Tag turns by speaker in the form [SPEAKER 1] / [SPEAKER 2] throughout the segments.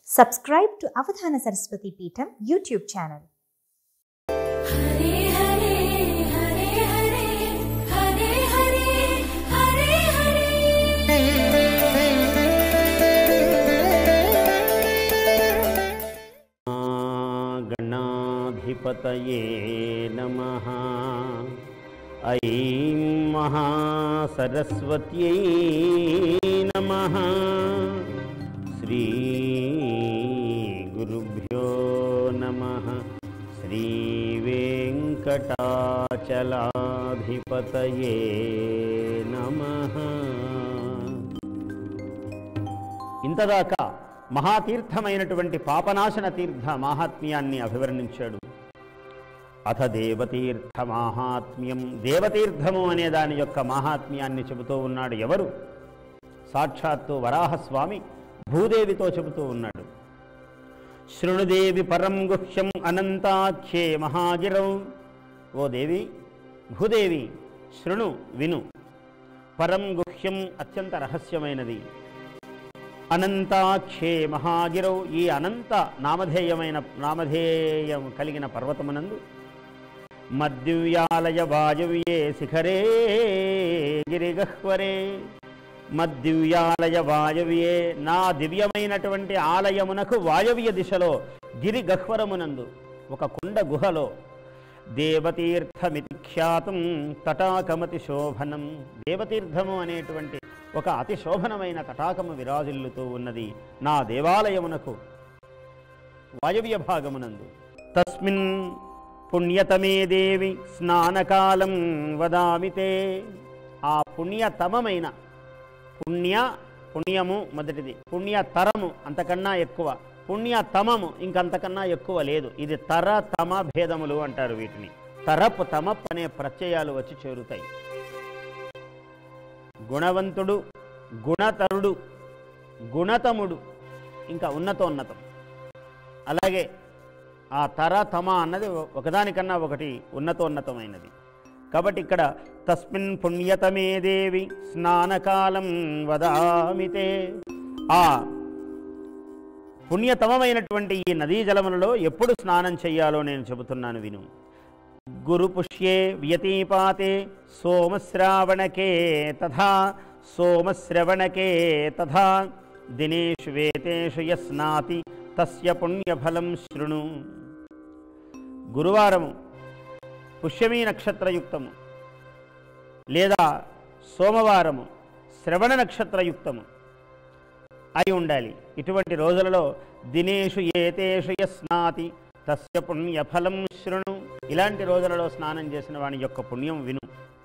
[SPEAKER 1] Subscribe to Avadhana Saraswati Peetham YouTube channel.
[SPEAKER 2] हरे हरे हरे हरे हरे हरे हरे
[SPEAKER 3] गणाधिपतये नमः ऐं महासरस्वत्यै नमः श्रीगुरुभ्यो नमः श्रीवेङ्कटाचलाधिपतये नमः ఇంతదాకా మహాతీర్థమైనటువంటి పాపనాశన తీర్థ మాహాత్మ్యాన్ని అభివర్ణించాడు అథ దేవతీర్థ మాహాత్మ్యం దేవతీర్థము అనే దాని యొక్క మాహాత్మ్యాన్ని చెబుతూ ఉన్నాడు ఎవరు సాక్షాత్తు వరాహస్వామి భూదేవితో చెబుతూ ఉన్నాడు శృణుదేవి పరం గుహ్యం అనంతాఖ్యే మహాగిరౌ ఓ దేవి భూదేవి శృణు విను పరం గుహ్యం అత్యంత రహస్యమైనది అనంతాక్షే మహాగిరౌ ఈ అనంత నామధేయమైన నామధేయం కలిగిన పర్వతమునందు మద్దివ్యాలయ వాయవ్యే శిఖరే గిరిగహ్వరే మద్దివ్యాలయ వాయవ్యే నా దివ్యమైనటువంటి ఆలయమునకు వాయవ్య దిశలో గిరి గహ్వరమునందు ఒక కుండ గుహలో దేవతీర్థమితి ఖ్యాతం తటాకమతి శోభనం దేవతీర్థము అనేటువంటి ఒక అతి శోభనమైన తటాకము విరాజిల్లుతూ ఉన్నది నా దేవాలయమునకు వాయవ్య భాగమునందు తస్మిన్ పుణ్యతమే దేవి స్నానకాలం వదామితే ఆ పుణ్యతమమైన పుణ్య పుణ్యము మొదటిది పుణ్యతరము అంతకన్నా ఎక్కువ పుణ్యతమము ఇంకంతకన్నా ఎక్కువ లేదు ఇది తర తమ భేదములు అంటారు వీటిని తరప్ తమప్ అనే ప్రత్యయాలు వచ్చి చేరుతాయి గుణవంతుడు గుణతరుడు గుణతముడు ఇంకా ఉన్నతోన్నతం అలాగే ఆ తర తమ అన్నది ఒకదానికన్నా ఒకటి ఉన్నతోన్నతమైనది కాబట్టి ఇక్కడ తస్మిన్ పుణ్యతమే దేవి స్నానకాలం వదామితే ఆ పుణ్యతమమైనటువంటి ఈ నదీ జలములలో ఎప్పుడు స్నానం చెయ్యాలో నేను చెబుతున్నాను విను గురుపుష్యే వ్యతీపాతే సోమశ్రావణకే తథా సోమశ్రవణకే తథా దినేషు వేతేషు యస్నాతి తస్య పుణ్యఫలం శృణు గురువారము పుష్యమీ నక్షత్రయుక్తము లేదా సోమవారము శ్రవణ నక్షత్రయుక్తము అయి ఉండాలి ఇటువంటి రోజులలో దినేషు ఏతేషు యస్నాతి తస్య పుణ్యఫలం శృణు ఇలాంటి రోజులలో స్నానం చేసిన వాని యొక్క పుణ్యం విను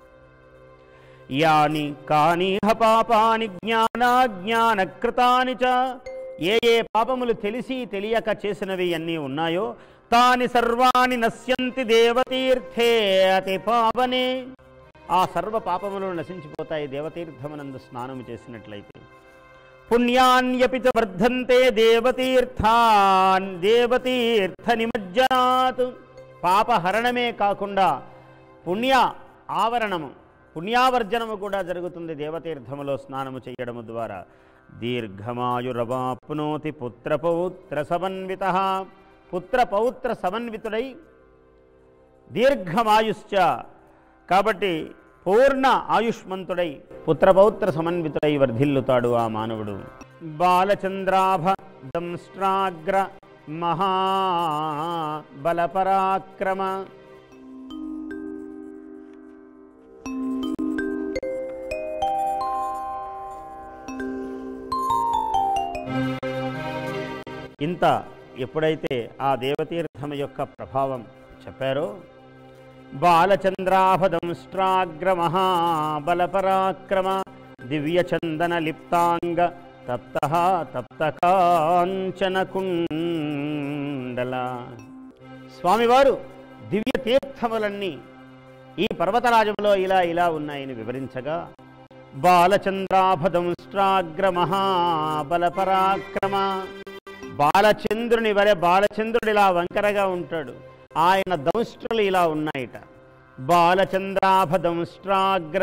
[SPEAKER 3] యాని కానీహ పాపాని జ్ఞానాజ్ఞానకృతాని చ ఏ ఏ పాపములు తెలిసి తెలియక చేసినవి అన్నీ ఉన్నాయో తాని సర్వాణి నశ్యంతి దేవతీర్థే అతి పావనే ఆ సర్వ పాపములు నశించిపోతాయి దేవతీర్థమునందు స్నానము చేసినట్లయితే పుణ్యాన్యపి చ వర్ధంతే దేవతీర్థాన్ దేవతీర్థ నిమజ్జనాత్ పాపహరణమే కాకుండా పుణ్య ఆవరణము పుణ్యావర్జనము కూడా జరుగుతుంది దేవతీర్థములో స్నానము చేయడము ద్వారా దీర్ఘమాయురవాప్నోతి పుత్రపౌత్ర సమన్విత పుత్రపౌత్ర సమన్వితుడై దీర్ఘమాయుశ్చ కాబట్టి పూర్ణ ఆయుష్మంతుడై పుత్రపౌత్ర సమన్వితుడై వర్ధిల్లుతాడు ఆ మానవుడు బాలచంద్రాభ దంష్ట్రాగ్ర మహా బలపరాక్రమ ఇంత ఎప్పుడైతే ఆ దేవతీర్థం యొక్క ప్రభావం చెప్పారో బాలచంద్రాభదంష్ట్రాగ్ర మహాబలపరాక్రమ దివ్యచందన లిప్తాంగ తప్త తప్త కాంచన కుండల స్వామివారు దివ్య తీర్థములన్నీ ఈ పర్వతరాజంలో ఇలా ఇలా ఉన్నాయని వివరించగా బాలచంద్రాభదంష్ట్రాగ్ర మహాబలపరాక్రమ బాలచంద్రుని వలె బాలచంద్రుడు ఇలా వంకరగా ఉంటాడు ఆయన దంష్ట్రులు ఇలా ఉన్నాయిట బాలచంద్రాభదంష్ట్రాగ్ర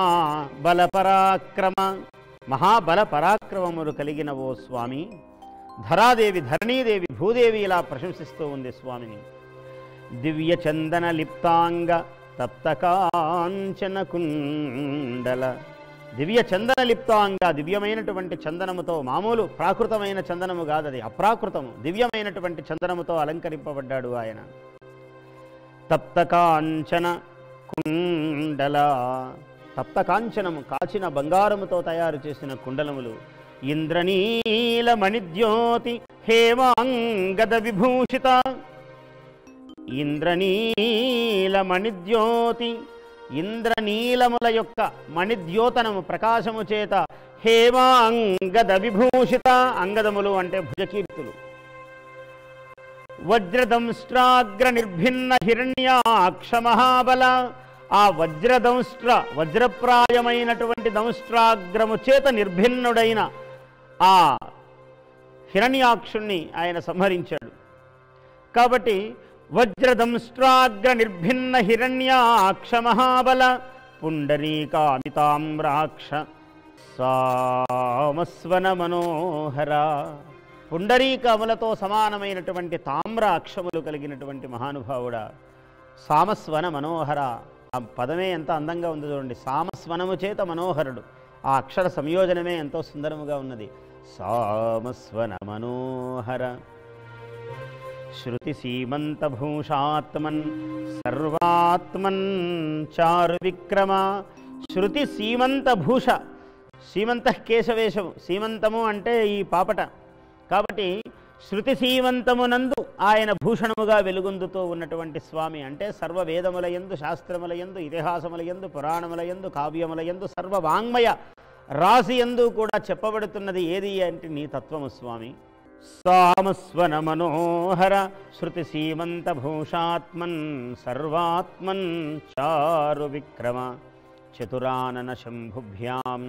[SPEAKER 3] మహాబలపరాక్రమ మహాబల పరాక్రమములు కలిగిన ఓ స్వామి ధరాదేవి ధరణీదేవి భూదేవి ఇలా ప్రశంసిస్తూ ఉంది స్వామిని దివ్య చందన లిప్తాంగ తప్త కాంచన కుండల దివ్య చందన లిప్తాంగ దివ్యమైనటువంటి చందనముతో మామూలు ప్రాకృతమైన చందనము కాదు అది అప్రాకృతము దివ్యమైనటువంటి చందనముతో అలంకరింపబడ్డాడు ఆయన తప్త కాంచన కుండల తప్త కాంచనము కాచిన బంగారముతో తయారు చేసిన కుండలములు ఇంద్రనీల మణిద్యోతి హేమాంగద విభూషిత ఇంద్రనీల మణిద్యోతి ఇంద్రనీలముల యొక్క మణిద్యోతనము ప్రకాశము చేత హేమాంగద విభూషిత అంగదములు అంటే భుజకీర్తులు వజ్రదంష్ట్రాగ్ర నిర్భిన్న హిరణ్యాక్ష మహాబల ఆ వజ్రదంష్ట్ర వజ్రప్రాయమైనటువంటి దంష్ట్రాగ్రము చేత నిర్భిన్నుడైన ఆ హిరణ్యాక్షుణ్ణి ఆయన సంహరించాడు కాబట్టి వజ్రదంష్ట్రాగ్ర నిర్భిన్న హిరణ్యాక్ష మహాబల పుండరీకామితామ్రాక్ష సామస్వన మనోహర పుండరీకములతో సమానమైనటువంటి తామ్ర అక్షములు కలిగినటువంటి మహానుభావుడా సామస్వన మనోహర ఆ పదమే ఎంత అందంగా ఉంది చూడండి సామస్వనము చేత మనోహరుడు ఆ అక్షర సంయోజనమే ఎంతో సుందరముగా ఉన్నది సామస్వన మనోహర శృతి సీమంత భూషాత్మన్ సర్వాత్మన్ చారు విక్రమ శృతి సీమంత భూష సీమంత కేశవేషము సీమంతము అంటే ఈ పాపట కాబట్టి శృతి సీమంతమునందు ఆయన భూషణముగా వెలుగొందుతూ ఉన్నటువంటి స్వామి అంటే సర్వ వేదముల యందు శాస్త్రముల యందు ఇతిహాసముల యందు పురాణముల యందు కావ్యముల యందు సర్వ వాంగ్మయ రాశి యందు కూడా చెప్పబడుతున్నది ఏది అంటే నీ తత్వము స్వామి సామస్వన మనోహర శృతి సీమంత భూషాత్మన్ సర్వాత్మన్ చారు విక్రమ చతురానన శంభుభ్యాం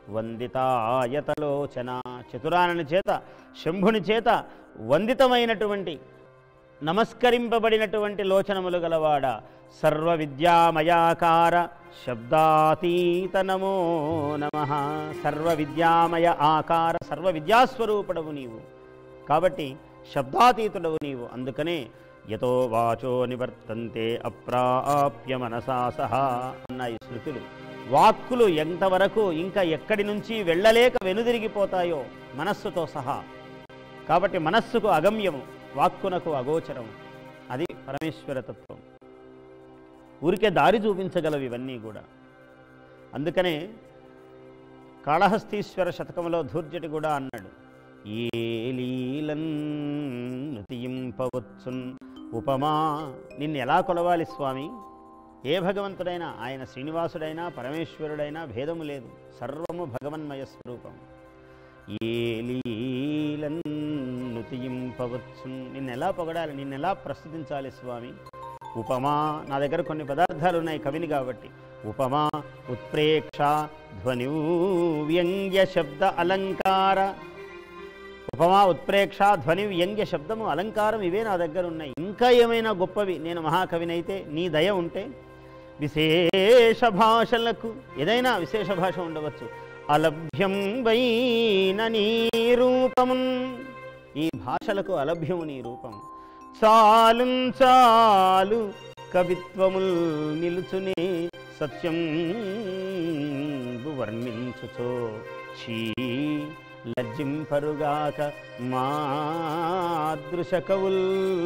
[SPEAKER 3] వందితాయతలోచన చతురానని చేత శంభుని చేత వందితమైనటువంటి నమస్కరింపబడినటువంటి లోచనములు గలవాడ సర్వ విద్యామయాకార శబ్దాతీత నమో నమ సర్వ విద్యామయ ఆకార సర్వ విద్యాస్వరూపుడవు నీవు కాబట్టి శబ్దాతీతుడవు నీవు అందుకనే యతో వాచో నివర్తంతే అప్రాప్య మనసా సహా అన్నాయి శృతులు వాక్కులు ఎంతవరకు ఇంకా ఎక్కడి నుంచి వెళ్ళలేక వెనుదిరిగిపోతాయో మనస్సుతో సహా కాబట్టి మనస్సుకు అగమ్యము వాక్కునకు అగోచరము అది పరమేశ్వర తత్వం ఊరికే దారి చూపించగలవు ఇవన్నీ కూడా అందుకనే కాళహస్తీశ్వర శతకంలో ధూర్జటి కూడా అన్నాడు ఏ లీలన్ నుతియింపవచ్చున్ ఉపమా నిన్ను ఎలా కొలవాలి స్వామి ఏ భగవంతుడైనా ఆయన శ్రీనివాసుడైనా పరమేశ్వరుడైనా భేదము లేదు సర్వము భగవన్మయ స్వరూపం ఏ లీలన్ నుతియింపవచ్చు నిన్ను ఎలా పొగడాలి నిన్ను ఎలా ప్రస్తుతించాలి స్వామి ఉపమా నా దగ్గర కొన్ని పదార్థాలు ఉన్నాయి కవిని కాబట్టి ఉపమా ఉత్ప్రేక్ష ధ్వని వ్యంగ్య శబ్ద అలంకార ఉపమా ఉత్ప్రేక్ష ధ్వని వ్యంగ్య శబ్దము అలంకారం ఇవే నా దగ్గర ఉన్నాయి ఇంకా ఏమైనా గొప్పవి నేను మహాకవినైతే నీ దయ ఉంటే విశేష భాషలకు ఏదైనా విశేష భాష ఉండవచ్చు అలభ్యం వైన నీ రూపమున్ ఈ భాషలకు అలభ్యము నీ రూపం చాలు చాలు కవిత్వముల్ నిలుచునే సత్యం వర్ణించుచో చీ లజ్జింపరుగాక మాదృశ కవుల్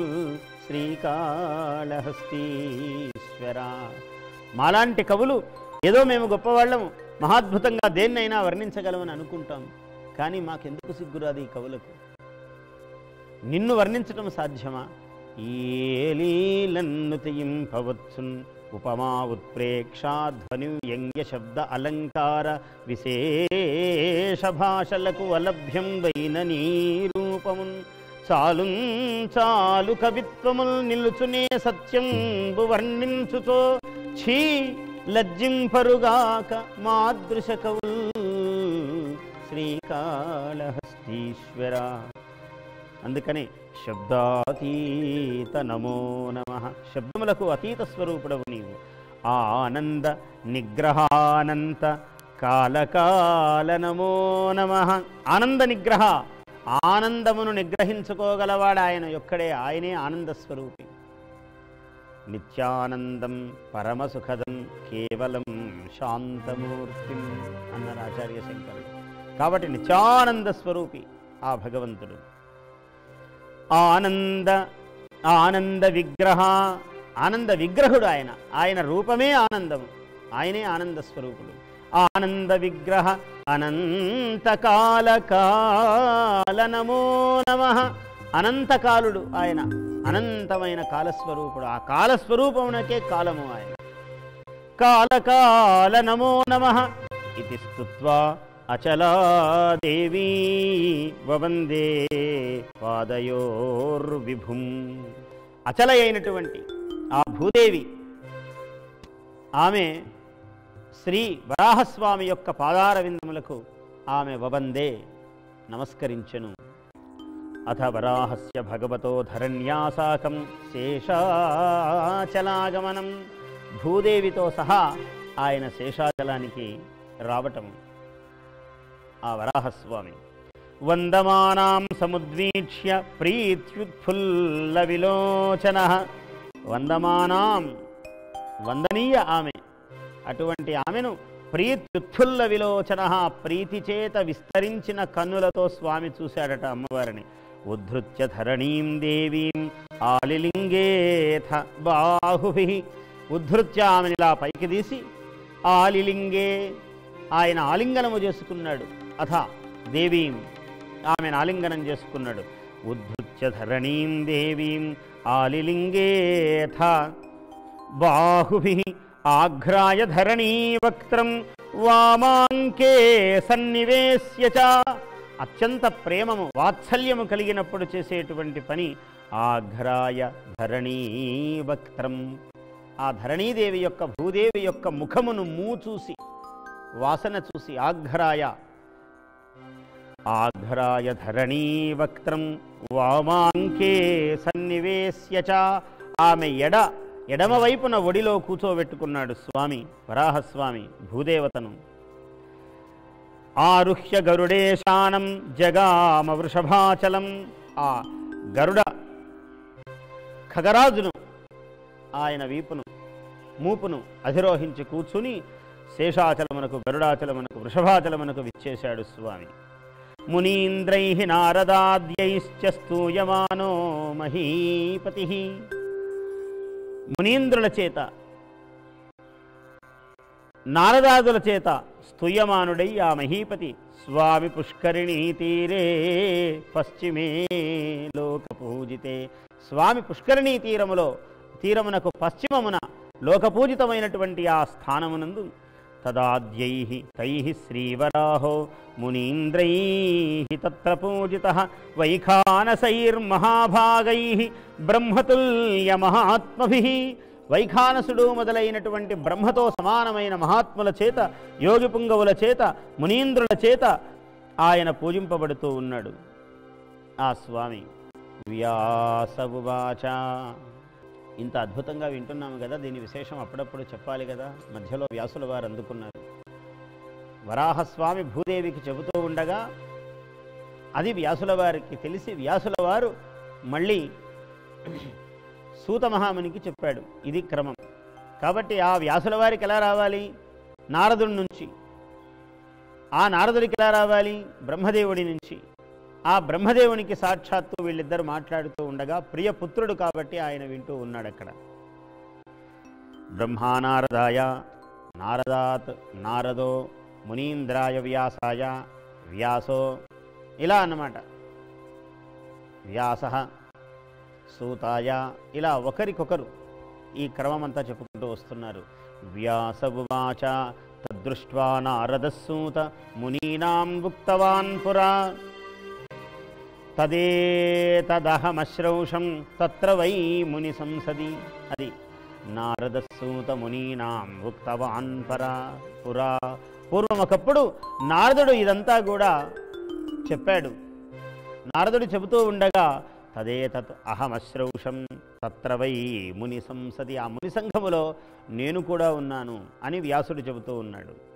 [SPEAKER 3] శ్రీకాళహస్తీశ్వర మాలాంటి కవులు ఏదో మేము గొప్పవాళ్ళము మహాద్భుతంగా దేన్నైనా వర్ణించగలమని అనుకుంటాం కానీ మాకెందుకు సిగ్గురాదు ఈ కవులకు నిన్ను వర్ణించటం సాధ్యమా ఏలీలన్ను తెయింపవచ్చున్ ఉపమా ఉత్ప్రేక్షాధ్వని వ్యంగ్య శబ్ద అలంకార విశేష భాషలకు అలభ్యం వైన నీ రూపమున్ చాలు చాలు కవిత్వముల్ నిలుచునే సత్యం వర్ణించుతో ఛీ లజ్జింపరుగాక మాదృశ కవుల్ శ్రీకాళహస్తీశ్వర అందుకని శబ్దాతీత నమో నమ శబ్దములకు అతీత స్వరూపుడవు నీవు ఆనంద నిగ్రహానంత కాలకాల నమో నమ ఆనంద నిగ్రహ ఆనందమును నిగ్రహించుకోగలవాడు ఆయన యొక్కడే ఆయనే ఆనంద స్వరూపి నిత్యానందం పరమసుఖదం కేవలం శాంతమూర్తిం అన్నారు ఆచార్య శంకరుడు కాబట్టి నిత్యానంద స్వరూపి ఆ భగవంతుడు ఆనంద ఆనంద విగ్రహ ఆనంద విగ్రహుడు ఆయన ఆయన రూపమే ఆనందము ఆయనే ఆనంద స్వరూపుడు ఆనంద విగ్రహ అనంతకాల కాల నమో నమ అనంతకాలుడు ఆయన అనంతమైన కాలస్వరూపుడు ఆ కాలస్వరూపమునకే కాలము ఆయన కాలకాల నమో నమ ఇది స్తుత్వా అచలా దేవీ వవందే పాదయోర్విభుం అచల అయినటువంటి ఆ భూదేవి ఆమె శ్రీ వరాహస్వామి యొక్క పాదార విందములకు ఆమె వబందే నమస్కరించెను అథ వరాహస్య భగవతో ధరణ్యాసాకం శేషాచలాగమనం భూదేవితో సహా ఆయన శేషాచలానికి రావటం ఆ వరాహస్వామి వందమానాం సముద్వీక్ష్య ప్రీత్యుత్ఫుల్ల విలోచన వందమానాం వందనీయ ఆమె అటువంటి ఆమెను ప్రీత్యుత్ఫుల్ల విలోచన ప్రీతి చేత విస్తరించిన కన్నులతో స్వామి చూశాడట అమ్మవారిని ఉద్ధృత్య ధరణీం దేవీం ఆలిలింగేథ బాహుభి ఉద్ధృత్య ఆమెను ఇలా పైకి తీసి ఆలిలింగే ఆయన ఆలింగనము చేసుకున్నాడు అథ దేవీం ఆమెను ఆలింగనం చేసుకున్నాడు ఉద్ధృత్య ధరణీం దేవీం ఆలిలింగేథ బాహుభి ఆఘ్రాయ ధరణీ వక్త్రం వామాంకే సన్నివేశ్య చ అత్యంత ప్రేమము వాత్సల్యము కలిగినప్పుడు చేసేటువంటి పని ఆఘ్రాయ ధరణీ వక్త్రం ఆ ధరణీదేవి యొక్క భూదేవి యొక్క ముఖమును మూ చూసి వాసన చూసి ఆఘ్రాయ ఆఘ్రాయ ధరణీ వక్త్రం వామాంకే సన్నివేశ్య చ ఆమె ఎడ ఎడమవైపున ఒడిలో కూర్చోబెట్టుకున్నాడు స్వామి వరాహస్వామి భూదేవతను ఆరుహ్య గరుడేశానం జగామ వృషభాచలం ఆ గరుడ ఖగరాజును ఆయన వీపును మూపును అధిరోహించి కూర్చుని శేషాచలమునకు గరుడాచలమునకు వృషభాచలమునకు విచ్చేశాడు స్వామి మునీంద్రై నారదాద్యైశ్చ స్తూయమానో మహీపతి మునీంద్రుల చేత నారదాదుల చేత స్తుయమానుడై ఆ మహీపతి స్వామి పుష్కరిణీ తీరే పశ్చిమే లోక పూజితే స్వామి పుష్కరిణీ తీరములో తీరమునకు పశ్చిమమున లోకపూజితమైనటువంటి ఆ స్థానమునందు తదాద్యై తై శ్రీవరాహో మునీంద్రై తత్ర పూజిత వైఖానసైర్మహాభాగై బ్రహ్మతుల్యమహాత్మభి వైఖానసుడు మొదలైనటువంటి బ్రహ్మతో సమానమైన మహాత్ముల చేత యోగి పుంగవుల చేత మునీంద్రుల చేత ఆయన పూజింపబడుతూ ఉన్నాడు ఆ స్వామి వ్యాసవువాచ ఇంత అద్భుతంగా వింటున్నాము కదా దీని విశేషం అప్పుడప్పుడు చెప్పాలి కదా మధ్యలో వ్యాసుల వారు అందుకున్నారు వరాహస్వామి భూదేవికి చెబుతూ ఉండగా అది వ్యాసుల వారికి తెలిసి వ్యాసుల వారు మళ్ళీ సూత మహామునికి చెప్పాడు ఇది క్రమం కాబట్టి ఆ వ్యాసుల వారికి ఎలా రావాలి నారదుడి నుంచి ఆ నారదుడికి ఎలా రావాలి బ్రహ్మదేవుడి నుంచి ఆ బ్రహ్మదేవునికి సాక్షాత్తు వీళ్ళిద్దరు మాట్లాడుతూ ఉండగా ప్రియపుత్రుడు కాబట్టి ఆయన వింటూ ఉన్నాడు అక్కడ బ్రహ్మానారదాయ నారదాత్ నారదో మునీంద్రాయ వ్యాసాయ వ్యాసో ఇలా అన్నమాట వ్యాస సూతాయ ఇలా ఒకరికొకరు ఈ క్రమం అంతా చెప్పుకుంటూ వస్తున్నారు వ్యాసవువాచ తద్దృష్ట్వా నారదస్సూత మునీనాం ఉక్తవాన్ పురా తదేతదహమశ్రౌషం తత్ర వై ముని సంసది అది నారదస్సూత మునీనాం ఉక్తవాన్ పరా పురా పూర్వం ఒకప్పుడు నారదుడు ఇదంతా కూడా చెప్పాడు నారదుడు చెబుతూ ఉండగా తదేతత్ అహమశ్రౌషం తత్ర వై ముని సంసది ఆ ముని సంఘములో నేను కూడా ఉన్నాను అని వ్యాసుడు చెబుతూ ఉన్నాడు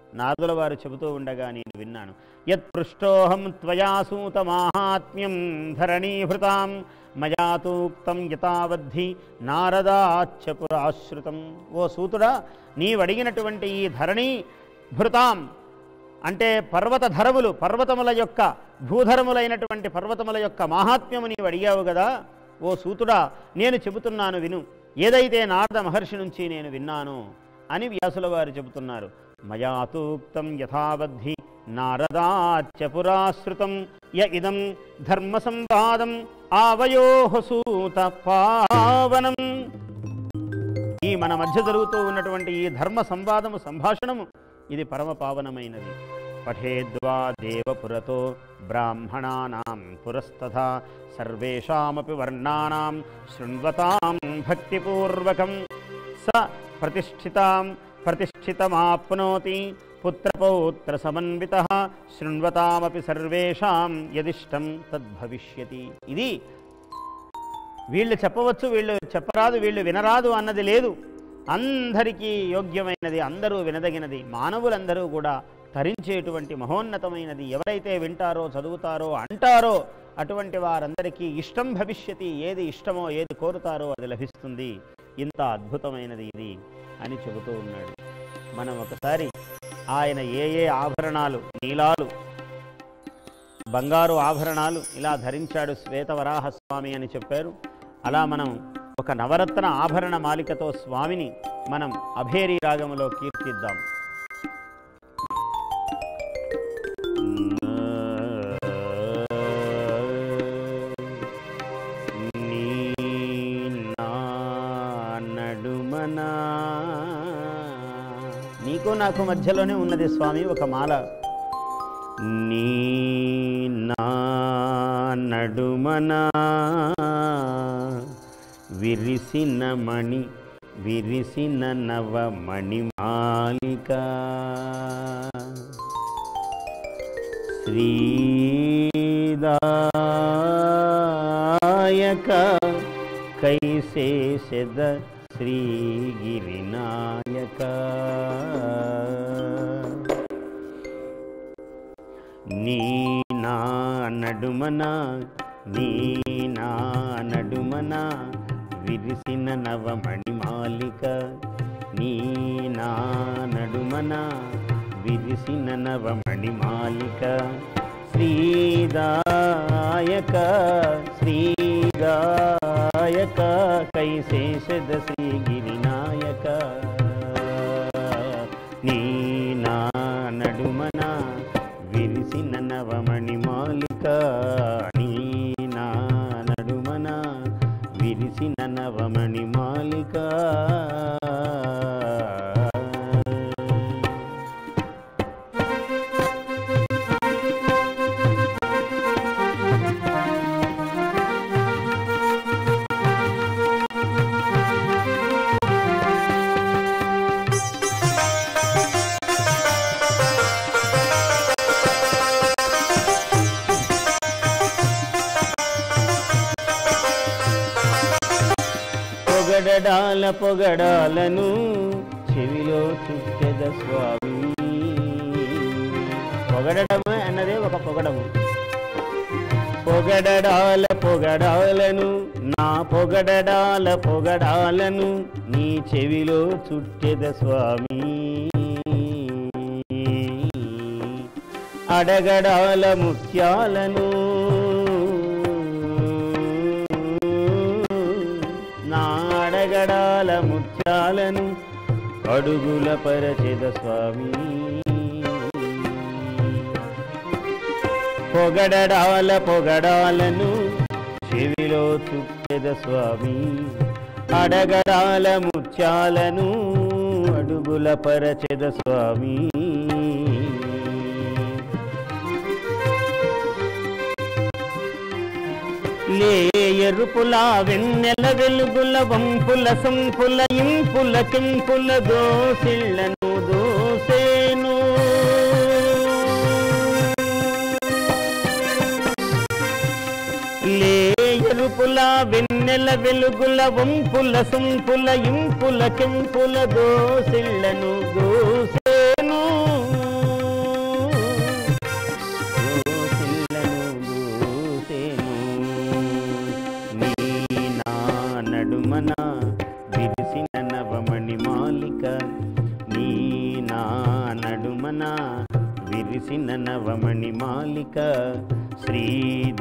[SPEAKER 3] నారదుల వారు చెబుతూ ఉండగా నేను విన్నాను యత్పృష్టోహం త్వయా సూత మాహాత్మ్యం ధరణీభృతాం మయా తూక్తం యథావద్ధి నారదాచ్చ పురాశ్రుతం ఓ సూతుడా నీవడిగినటువంటి ఈ ధరణీ భృతాం అంటే పర్వత ధరములు పర్వతముల యొక్క భూధరములైనటువంటి పర్వతముల యొక్క మాహాత్మ్యము నీవు అడిగావు కదా ఓ సూతుడా నేను చెబుతున్నాను విను ఏదైతే నారద మహర్షి నుంచి నేను విన్నాను అని వ్యాసుల వారు చెబుతున్నారు మయాతూక్తం యథావద్ధి నారదాచ్చ పురాశ్రుతం య ఇదం ధర్మ సంవాదం ఆవయో సూత పావనం ఈ మన మధ్య జరుగుతూ ఉన్నటువంటి ఈ ధర్మ సంవాదము సంభాషణము ఇది పరమ పావనమైనది పఠేద్వా దేవపురతో బ్రాహ్మణానాం పురస్తథా సర్వేషామపి వర్ణానాం శృణ్వతాం భక్తిపూర్వకం స ప్రతిష్ఠితాం ప్రతిష్ఠితమాప్నోతి పుత్రపౌత్ర సమన్విత శృణ్వతామపి సర్వేషాం యదిష్టం తద్భవిష్యతి ఇది వీళ్ళు చెప్పవచ్చు వీళ్ళు చెప్పరాదు వీళ్ళు వినరాదు అన్నది లేదు అందరికీ యోగ్యమైనది అందరూ వినదగినది మానవులందరూ కూడా తరించేటువంటి మహోన్నతమైనది ఎవరైతే వింటారో చదువుతారో అంటారో అటువంటి వారందరికీ ఇష్టం భవిష్యతి ఏది ఇష్టమో ఏది కోరుతారో అది లభిస్తుంది ఇంత అద్భుతమైనది ఇది అని చెబుతూ ఉన్నాడు మనం ఒకసారి ఆయన ఏ ఏ ఆభరణాలు నీలాలు బంగారు ఆభరణాలు ఇలా ధరించాడు శ్వేతవరాహ స్వామి అని చెప్పారు అలా మనం ఒక నవరత్న ఆభరణ మాలికతో స్వామిని మనం అభేరి రాగములో కీర్తిద్దాం నీ నా నడుమనా నీకు నాకు మధ్యలోనే ఉన్నది స్వామి ఒక మాల నీ నా నడుమనా విరిసిన మణి విరిసిన నవ మణిమాలిక శ్రీదాయక కైశేషద శ్రీగిరినాయక నీ నా నడుమన నీ నా నడుమన విరిసిన నవమణిమాలిక నీ నా నడుమన విరిసిన నవమణిమాలిక శ్రీదాయక శ్రీదాయక కైశేషద శ్రీగిరినాయక నీ నా నడుమన విరిసిన నవమణిమాలిక నీ నా నడుమన విరిసిన నవమణిమాలిక పొగడడాల పొగడాలను చెవిలో చుట్టెద స్వామి పొగడడము అన్నదే ఒక పొగడము పొగడడాల పొగడాలను నా పొగడడాల పొగడాలను నీ చెవిలో చుట్టెద స్వామి అడగడాల ముత్యాలను నా అడగడాల ముత్యాలను అడుగుల పరచెద స్వామి పొగడడాల పొగడాలను చెవిలో చుట్టెద స్వామి అడగడాల ముత్యాలను అడుగుల పరచెద స్వామి లే ఎరుపుల వెన్నెల వెలుగుల వంపుల సంపుల ఇంపుల కెంపుల దోసిళ్లను దోసేను లే ఎరుపుల వెన్నెల వెలుగుల వంపుల సంపుల ఇంపుల కెంపుల దోసిళ్లను దోసేను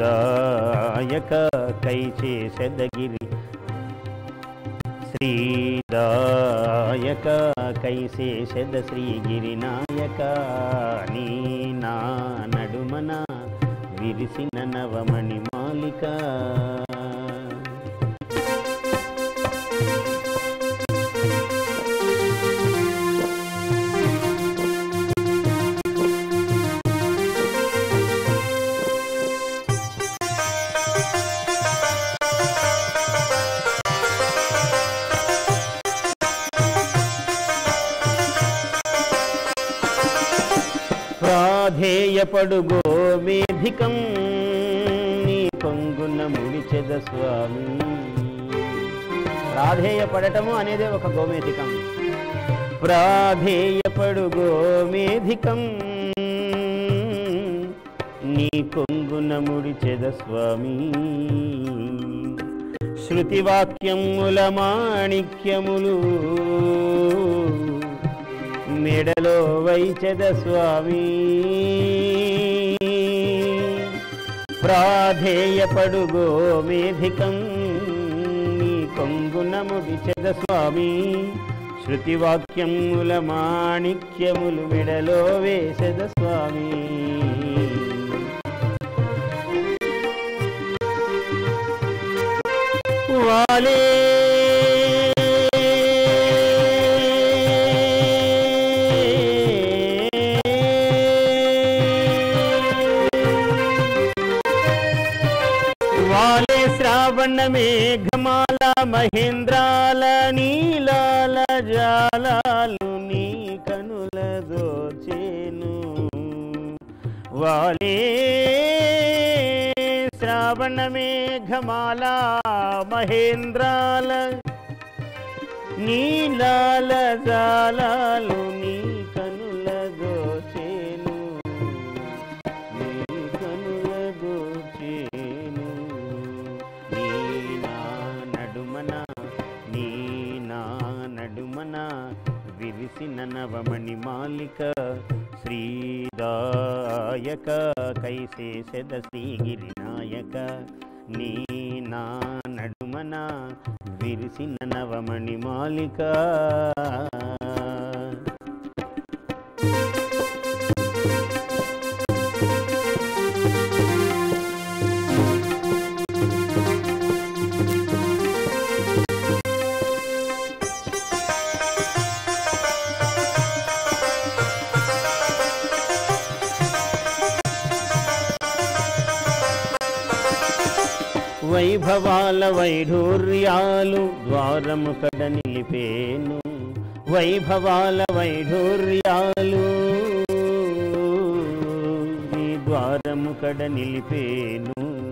[SPEAKER 3] శ్రీదాయక కైచేసెదగిరి శ్రీదాయక కైసేషద శ్రీగిరినాయక నీ నా నడుమన విరిసిన నవమణి మాలిక ప్రాధేయపడు గోమేధికం నీ కొంగున ముడిచెద స్వామి ప్రాధేయపడటము అనేదే ఒక గోమేధికం ప్రాధేయపడు గోమేధికం నీ కొంగున ముడిచెద స్వామి శృతివాక్యముల మాణిక్యములు మెడలో వైచద స్వామి ప్రాధేయపడు గోమేధికం నీ కొంగున ముడిచెద స్వామి శృతివాక్యముల మాణిక్యములు మెడలో వేసెద స్వామి వాలే వాలే శ్రావణ మేఘమాల మహేంద్రాల నీలాల జాలాలు నీ కనుల దోచేను వాలే శ్రావణ మేఘమాల మహేంద్రాల నీలాల జాలాలు నీ కనుల దోచేను నీ కనుల దోచేను నీ నా నడుమన నీ నా నడుమన విరిసిన నవమణి మాలిక శ్రీదాయక కైసేసెద శ్రీగిరినాయక నీ నా నడుమన విరిసిన నవమణి మాలిక వైభవాల వైఢూర్యాలు ద్వారము కడ నిలిపేను వైభవాల వైఢూర్యాలు ఈ ద్వారము కడ నిలిపేను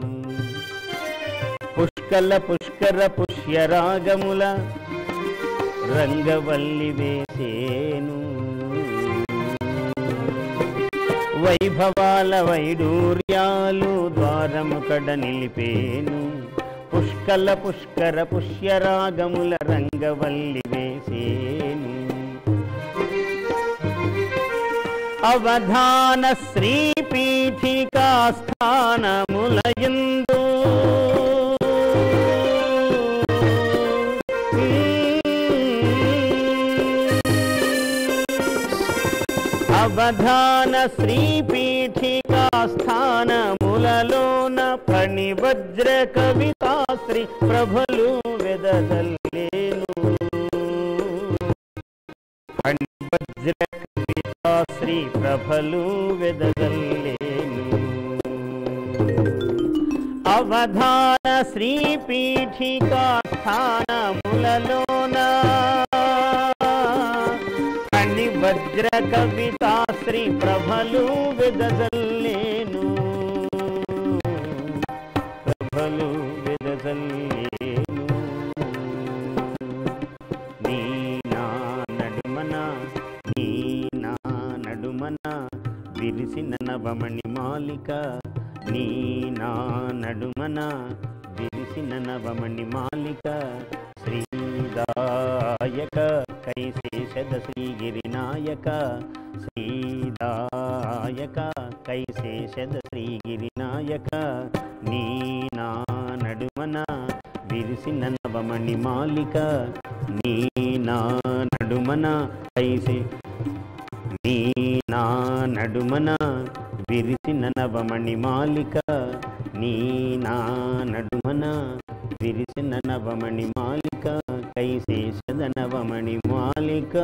[SPEAKER 3] పుష్కల పుష్కర పుష్యరాగముల రంగవల్లి వేసేను వైభవాల వైడూర్యాలు ద్వారము కడ నిలిపేను పుష్కల పుష్కర పుష్యరాగముల రంగవల్లి వేసేను అవధాన శ్రీ పీఠికా స్థానములయందు అవధాన శ్రీ పీఠికా స్థానములలోన ఫణి వజ్ర కవితాశ్రీ ప్రభలు వెదదల్లేను ఫణి వజ్ర కవితాశ్రీ ప్రభలు వెదదల్లేను అవధాన శ్రీ పీఠికా స్థానములలోన అణి వజ్ర కవితాశ్రీ ప్రభలు వెదజల్లేను ప్రభలు వెదజల్లేను నీ నా నడుమన నీ నా నడుమన విరిసిన నవమణి మాలిక నీ నా నడుమన విరిసిన నవమణి మాలిక శ్రీదాయక కైశేషద శ్రీగిరినాయక శ్రీదాయక కైశేషద శ్రీగిరినాయక నీ విరిసిన నవమణి మాలిక నీ నా నడుమన కైసి నీ నా నడుమన విరిసిన నవమణి మాలిక నీ నా నడుమన విరిసిన నవమణి మాలిక కైశేషద నవమణి మాలిక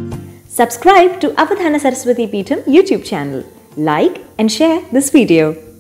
[SPEAKER 4] Subscribe to Avadhana Saraswati Peetham YouTube channel. Like and share this video.